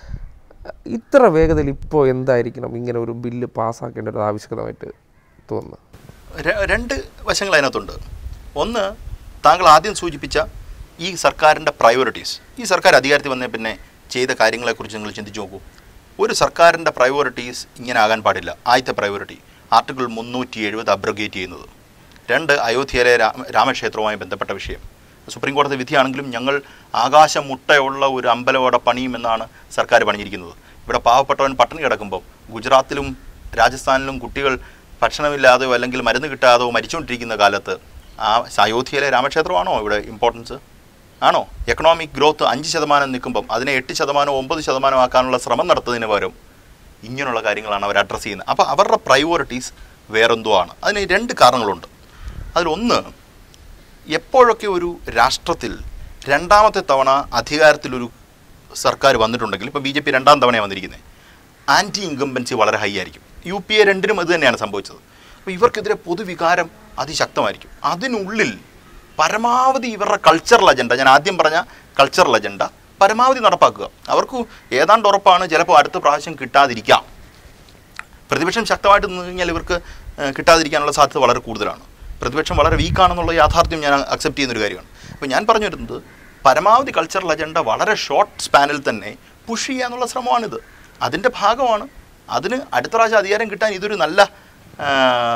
ഇത്ര വേഗതയിൽ ഇപ്പോൾ എന്തായിരിക്കണം ഇങ്ങനെ ഒരു ബില്ല് പാസ്സാക്കേണ്ട ഒരു ആവശ്യകതമായിട്ട് തോന്നുന്നത് ര- രണ്ട് വശങ്ങൾ അതിനകത്തുണ്ട് ഒന്ന് താങ്കൾ ആദ്യം സൂചിപ്പിച്ച ഈ സർക്കാരിൻ്റെ പ്രയോറിറ്റീസ് ഈ സർക്കാർ അധികാരത്തിൽ വന്നേ പിന്നെ ചെയ്ത കാര്യങ്ങളെക്കുറിച്ച് നിങ്ങൾ ചിന്തിച്ച് നോക്കൂ ഒരു സർക്കാരിൻ്റെ പ്രയോറിറ്റീസ് ഇങ്ങനെ ആകാൻ പാടില്ല ആദ്യത്തെ പ്രയോറിറ്റി ആർട്ടിക്കിൾ മുന്നൂറ്റി എഴുപത് അബ്രഗേറ്റ് ചെയ്യുന്നത് രണ്ട് അയോധ്യയിലെ രാമ രാമക്ഷേത്രവുമായി ബന്ധപ്പെട്ട വിഷയം സുപ്രീം കോടതി വിധിയാണെങ്കിലും ഞങ്ങൾ ആകാശം മുട്ടയുള്ള ഒരു അമ്പലം അവിടെ പണിയുമെന്നാണ് സർക്കാർ പണിഞ്ഞിരിക്കുന്നത് ഇവിടെ പാവപ്പെട്ടവൻ പട്ടിണി കിടക്കുമ്പോൾ ഗുജറാത്തിലും രാജസ്ഥാനിലും കുട്ടികൾ ഭക്ഷണമില്ലാതെയോ അല്ലെങ്കിൽ മരുന്ന് കിട്ടാതെയോ മരിച്ചുകൊണ്ടിരിക്കുന്ന കാലത്ത് ആ അയോധ്യയിലെ രാമക്ഷേത്രമാണോ ഇവിടെ ഇമ്പോർട്ടൻസ് ആണോ എക്കണോമിക് ഗ്രോത്ത് അഞ്ച് ശതമാനം നിൽക്കുമ്പം അതിനെ എട്ട് ശതമാനം ഒമ്പത് ശതമാനം ആക്കാനുള്ള ശ്രമം നടത്തുന്നതിന് പകരം ഇങ്ങനെയുള്ള കാര്യങ്ങളാണ് അവർ അഡ്രസ്സ് ചെയ്യുന്നത് അപ്പോൾ അവരുടെ പ്രയോറിറ്റീസ് വേറെന്തോ ആണ് അതിന് രണ്ട് കാരണങ്ങളുണ്ട് അതിലൊന്ന് എപ്പോഴൊക്കെ ഒരു രാഷ്ട്രത്തിൽ രണ്ടാമത്തെ തവണ അധികാരത്തിലൊരു സർക്കാർ വന്നിട്ടുണ്ടെങ്കിൽ ഇപ്പോൾ ബി ജെ പി രണ്ടാം തവണയാണ് വന്നിരിക്കുന്നത് ആൻറ്റി ഇൻകംബൻസി വളരെ ഹൈ ആയിരിക്കും യു പി എ രണ്ടിനും അത് തന്നെയാണ് സംഭവിച്ചത് അപ്പോൾ ഇവർക്കെതിരെ പൊതുവികാരം അതിശക്തമായിരിക്കും അതിനുള്ളിൽ പരമാവധി ഇവരുടെ കൾച്ചറൽ അജണ്ട ഞാൻ ആദ്യം പറഞ്ഞ കൾച്ചറൽ അജണ്ട പരമാവധി നടപ്പാക്കുക അവർക്ക് ഏതാണ്ട് ഉറപ്പാണ് ചിലപ്പോൾ അടുത്ത പ്രാവശ്യം കിട്ടാതിരിക്കാം പ്രതിപക്ഷം ശക്തമായിട്ട് നിന്ന് കഴിഞ്ഞാൽ ഇവർക്ക് ഏഹ്, കിട്ടാതിരിക്കാനുള്ള സാധ്യത വളരെ കൂടുതലാണ് പ്രതിപക്ഷം വളരെ വീക്കാണെന്നുള്ള യാഥാർത്ഥ്യം ഞാൻ അക്സെപ്റ്റ് ചെയ്യുന്നൊരു കാര്യമാണ് അപ്പോൾ ഞാൻ പറഞ്ഞു വരുന്നത് പരമാവധി കൾച്ചറൽ അജണ്ട വളരെ ഷോർട്ട് സ്പാനിൽ തന്നെ പുഷ് ചെയ്യാന്നുള്ള ശ്രമമാണിത് അതിൻ്റെ ഭാഗമാണ് അതിന് അടുത്ത പ്രാവശ്യം അധികാരം കിട്ടാൻ ഇതൊരു നല്ല ആ,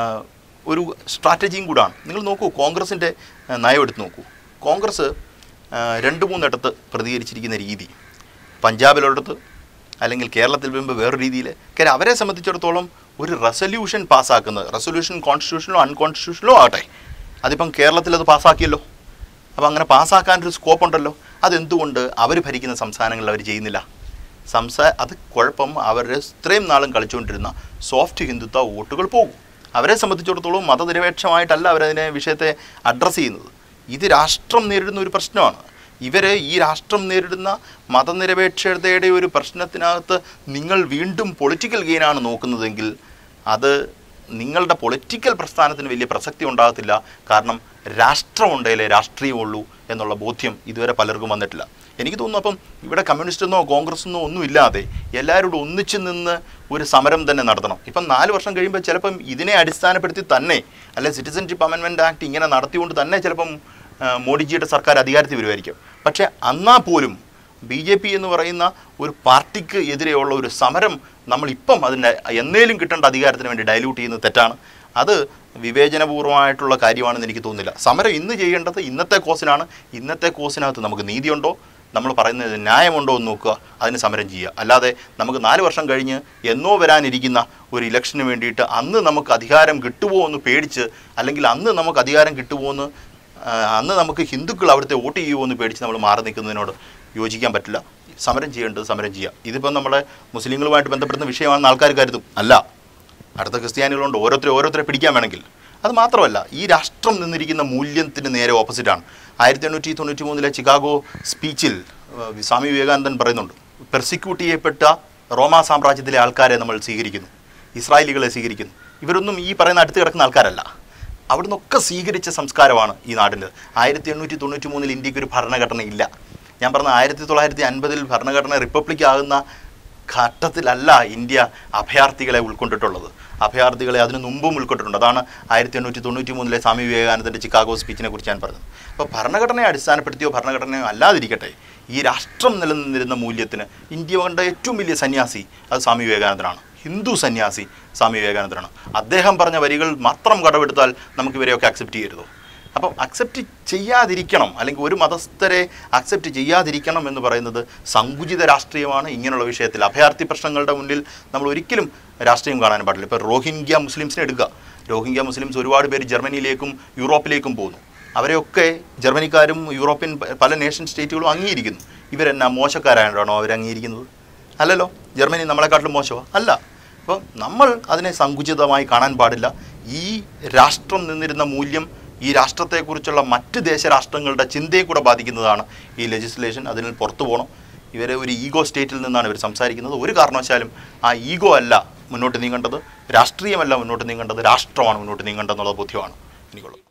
ഒരു സ്ട്രാറ്റജിയും കൂടാണ് നിങ്ങൾ നോക്കൂ കോൺഗ്രസിൻ്റെ ആ, നയം എടുത്ത് നോക്കൂ കോൺഗ്രസ് ആ, രണ്ട് മൂന്നിടത്ത് പ്രതികരിച്ചിരിക്കുന്ന രീതി പഞ്ചാബിലൊരിടത്ത് അല്ലെങ്കിൽ കേരളത്തിൽ വരുമ്പോൾ വേറെ രീതിയിൽ കാര്യം അവരെ സംബന്ധിച്ചിടത്തോളം ഒരു റെസൊല്യൂഷൻ പാസ്സാക്കുന്നത് റെസൊല്യൂഷൻ കോൺസ്റ്റിറ്റ്യൂഷനിലോ അൺകോൺസ്റ്റിറ്റ്യൂഷനിലോ ആകട്ടെ അതിപ്പം കേരളത്തിൽ അത് പാസ്സാക്കിയല്ലോ അപ്പോൾ അങ്ങനെ പാസ്സാക്കാനൊരു സ്കോപ്പ് ഉണ്ടല്ലോ അതെന്തുകൊണ്ട് അവർ ഭരിക്കുന്ന സംസ്ഥാനങ്ങളിൽ അവർ ചെയ്യുന്നില്ല സംസാ അത് കുഴപ്പം അവരുടെ ഇത്രയും നാളും കളിച്ചുകൊണ്ടിരുന്ന സോഫ്റ്റ് ഹിന്ദുത്വ വോട്ടുകൾ പോകും അവരെ സംബന്ധിച്ചിടത്തോളം മതനിരപേക്ഷമായിട്ടല്ല അവരതിനെ വിഷയത്തെ അഡ്രസ്സ് ചെയ്യുന്നത് ഇത് രാഷ്ട്രം നേരിടുന്ന ഒരു പ്രശ്നമാണ് ഇവർ ഈ രാഷ്ട്രം നേരിടുന്ന മതനിരപേക്ഷതയുടെ ഒരു പ്രശ്നത്തിനകത്ത് നിങ്ങൾ വീണ്ടും പൊളിറ്റിക്കൽ ഗെയിനാണ് നോക്കുന്നതെങ്കിൽ അത് നിങ്ങളുടെ പൊളിറ്റിക്കൽ പ്രസ്ഥാനത്തിന് വലിയ പ്രസക്തി ഉണ്ടാകത്തില്ല കാരണം രാഷ്ട്രമുണ്ടെങ്കിലേ രാഷ്ട്രീയമുള്ളൂ എന്നുള്ള ബോധ്യം ഇതുവരെ പലർക്കും വന്നിട്ടില്ല എനിക്ക് തോന്നുന്നു അപ്പം ഇവിടെ കമ്മ്യൂണിസ്റ്റെന്നോ കോൺഗ്രസ് ഒന്നും ഇല്ലാതെ എല്ലാവരോടും ഒന്നിച്ചു നിന്ന് ഒരു സമരം തന്നെ നടത്തണം ഇപ്പം നാല് വർഷം കഴിയുമ്പോൾ ചിലപ്പം ഇതിനെ അടിസ്ഥാനപ്പെടുത്തി തന്നെ അല്ലെ സിറ്റിസൺഷിപ്പ് അമെൻമെൻറ്റ് ആക്ട് ഇങ്ങനെ നടത്തിക്കൊണ്ട് തന്നെ ചിലപ്പം ആ, മോഡിജിയുടെ സർക്കാർ അധികാരത്തിൽ വരുമായിരിക്കും പക്ഷേ എന്നാൽ പോലും ബി ജെ പി എന്ന് പറയുന്ന ഒരു പാർട്ടിക്ക് എതിരെയുള്ള ഒരു സമരം നമ്മളിപ്പം അതിൻ്റെ എന്നേലും കിട്ടേണ്ട അധികാരത്തിന് വേണ്ടി ഡൈല്യൂട്ട് ചെയ്യുന്നത് തെറ്റാണ് അത് വിവേചനപൂർവ്വമായിട്ടുള്ള കാര്യമാണെന്ന് എനിക്ക് തോന്നുന്നില്ല സമരം ഇന്ന് ചെയ്യേണ്ടത് ഇന്നത്തെ കോസിനാണ് ഇന്നത്തെ കോസിനകത്ത് നമുക്ക് നീതിയുണ്ടോ നമ്മൾ പറയുന്നത് ന്യായമുണ്ടോ എന്ന് നോക്കുക അതിന് സമരം ചെയ്യുക അല്ലാതെ നമുക്ക് നാല് വർഷം കഴിഞ്ഞ് എന്നോ വരാനിരിക്കുന്ന ഒരു ഇലക്ഷന് വേണ്ടിയിട്ട് അന്ന് നമുക്ക് അധികാരം കിട്ടുമോ എന്ന് പേടിച്ച് അല്ലെങ്കിൽ അന്ന് നമുക്ക് അധികാരം കിട്ടുമോ എന്ന് ആ, അന്ന് നമുക്ക് ഹിന്ദുക്കൾ അവിടുത്തെ വോട്ട് ചെയ്യുമോ എന്ന് പേടിച്ച് നമ്മൾ മാറി നിൽക്കുന്നതിനോട് യോജിക്കാൻ പറ്റില്ല സമരം ചെയ്യേണ്ടത് സമരം ചെയ്യുക ഇതിപ്പം നമ്മുടെ മുസ്ലിങ്ങളുമായിട്ട് ബന്ധപ്പെടുന്ന വിഷയമാണെന്ന് ആൾക്കാർ കരുതും അല്ല അടുത്ത ക്രിസ്ത്യാനികളുണ്ട് ഓരോരുത്തരെ ഓരോരുത്തരെ പിടിക്കാൻ വേണമെങ്കിൽ അത് മാത്രമല്ല ഈ രാഷ്ട്രം നിന്നിരിക്കുന്ന മൂല്യത്തിന് നേരെ ഓപ്പോസിറ്റാണ് ആയിരത്തി എണ്ണൂറ്റി തൊണ്ണൂറ്റി മൂന്നിലെ ചിക്കാഗോ സ്പീച്ചിൽ ഏഹ്, സ്വാമി വിവേകാനന്ദൻ പറയുന്നുണ്ട് പെർസിക്യൂട്ട് ചെയ്യപ്പെട്ട റോമാ സാമ്രാജ്യത്തിലെ ആൾക്കാരെ നമ്മൾ സ്വീകരിക്കുന്നു ഇസ്രായേലികളെ സ്വീകരിക്കുന്നു ഇവരൊന്നും ഈ പറയുന്ന അടുത്ത് കിടക്കുന്ന ആൾക്കാരല്ല അവിടുന്നൊക്കെ സ്വീകരിച്ച സംസ്കാരമാണ് ഈ നാടിൻ്റെ ആയിരത്തി എണ്ണൂറ്റി തൊണ്ണൂറ്റി മൂന്നിൽ ഇന്ത്യക്ക് ഒരു ഭരണഘടന ഇല്ല ഞാൻ പറഞ്ഞ ആയിരത്തി തൊള്ളായിരത്തി അൻപതിൽ ഭരണഘടന റിപ്പബ്ലിക് ആകുന്ന ഘട്ടത്തിലല്ല ഇന്ത്യ അഭയാർത്ഥികളെ ഉൾക്കൊണ്ടിട്ടുള്ളത് അഭയാർത്ഥികളെ അതിനു മുമ്പും ഉൾക്കൊണ്ടിട്ടുണ്ട് അതാണ് ആയിരത്തി എണ്ണൂറ്റി തൊണ്ണൂറ്റി മൂന്നിലെ സ്വാമി വിവേകാനന്ദൻ്റെ ചിക്കാഗോ സ്പീച്ചിനെ കുറിച്ച് ഞാൻ പറഞ്ഞത് അപ്പോൾ ഭരണഘടനയെ അടിസ്ഥാനപ്പെടുത്തിയോ ഭരണഘടനയോ അല്ലാതിരിക്കട്ടെ ഈ രാഷ്ട്രം നിലനിന്നിരുന്ന മൂല്യത്തിന് ഇന്ത്യ കണ്ട ഏറ്റവും വലിയ സന്യാസി അത് സ്വാമി വിവേകാനന്ദനാണ് ഹിന്ദു സന്യാസി സ്വാമി വിവേകാനന്ദനാണ് അദ്ദേഹം പറഞ്ഞ വരികൾ മാത്രം കടമെടുത്താൽ നമുക്ക് ഇവരെയൊക്കെ അക്സെപ്റ്റ് ചെയ്യരുതോ അപ്പം അക്സെപ്റ്റ് ചെയ്യാതിരിക്കണം അല്ലെങ്കിൽ ഒരു മതസ്ഥരെ അക്സെപ്റ്റ് ചെയ്യാതിരിക്കണം എന്ന് പറയുന്നത് സങ്കുചിത രാഷ്ട്രീയമാണ് ഇങ്ങനെയുള്ള വിഷയത്തിൽ അഭയാർത്ഥി പ്രശ്നങ്ങളുടെ മുന്നിൽ നമ്മൾ ഒരിക്കലും രാഷ്ട്രീയം കാണാൻ പാടില്ല ഇപ്പോൾ റോഹിംഗ്യ മുസ്ലിംസിനെ എടുക്കുക റോഹിംഗ്യ മുസ്ലിംസ് ഒരുപാട് പേര് ജർമ്മനിയിലേക്കും യൂറോപ്പിലേക്കും പോകുന്നു അവരെയൊക്കെ ജർമ്മനിക്കാരും യൂറോപ്യൻ പ- പല നേഷൻ സ്റ്റേറ്റുകളും അംഗീകരിക്കുന്നു ഇവരെന്നാ മോശക്കാരായിട്ടാണോ അവർ അംഗീകരിക്കുന്നത് അല്ലല്ലോ ജർമ്മനി നമ്മളെക്കാട്ടിലും മോശമോ അല്ല അപ്പോൾ നമ്മൾ അതിനെ സങ്കുചിതമായി കാണാൻ പാടില്ല ഈ രാഷ്ട്രം നിന്നിരുന്ന മൂല്യം ഈ രാഷ്ട്രത്തെക്കുറിച്ചുള്ള മറ്റ് ദേശരാഷ്ട്രങ്ങളുടെ ചിന്തയെ കൂടെ ബാധിക്കുന്നതാണ് ഈ ലെജിസ്ലേഷൻ അതിന് പുറത്തു പോകണം ഇവരെ ഒരു ഈഗോ സ്റ്റേറ്റിൽ നിന്നാണ് ഇവർ സംസാരിക്കുന്നത് ഒരു കാരണവശാലും ആ ഈഗോ അല്ല മുന്നോട്ട് നീങ്ങേണ്ടത് രാഷ്ട്രീയമല്ല മുന്നോട്ട് നീങ്ങേണ്ടത് രാഷ്ട്രമാണ് മുന്നോട്ട് നീങ്ങേണ്ടതെന്നുള്ള ബോധ്യമാണ് എനിക്കുള്ളത്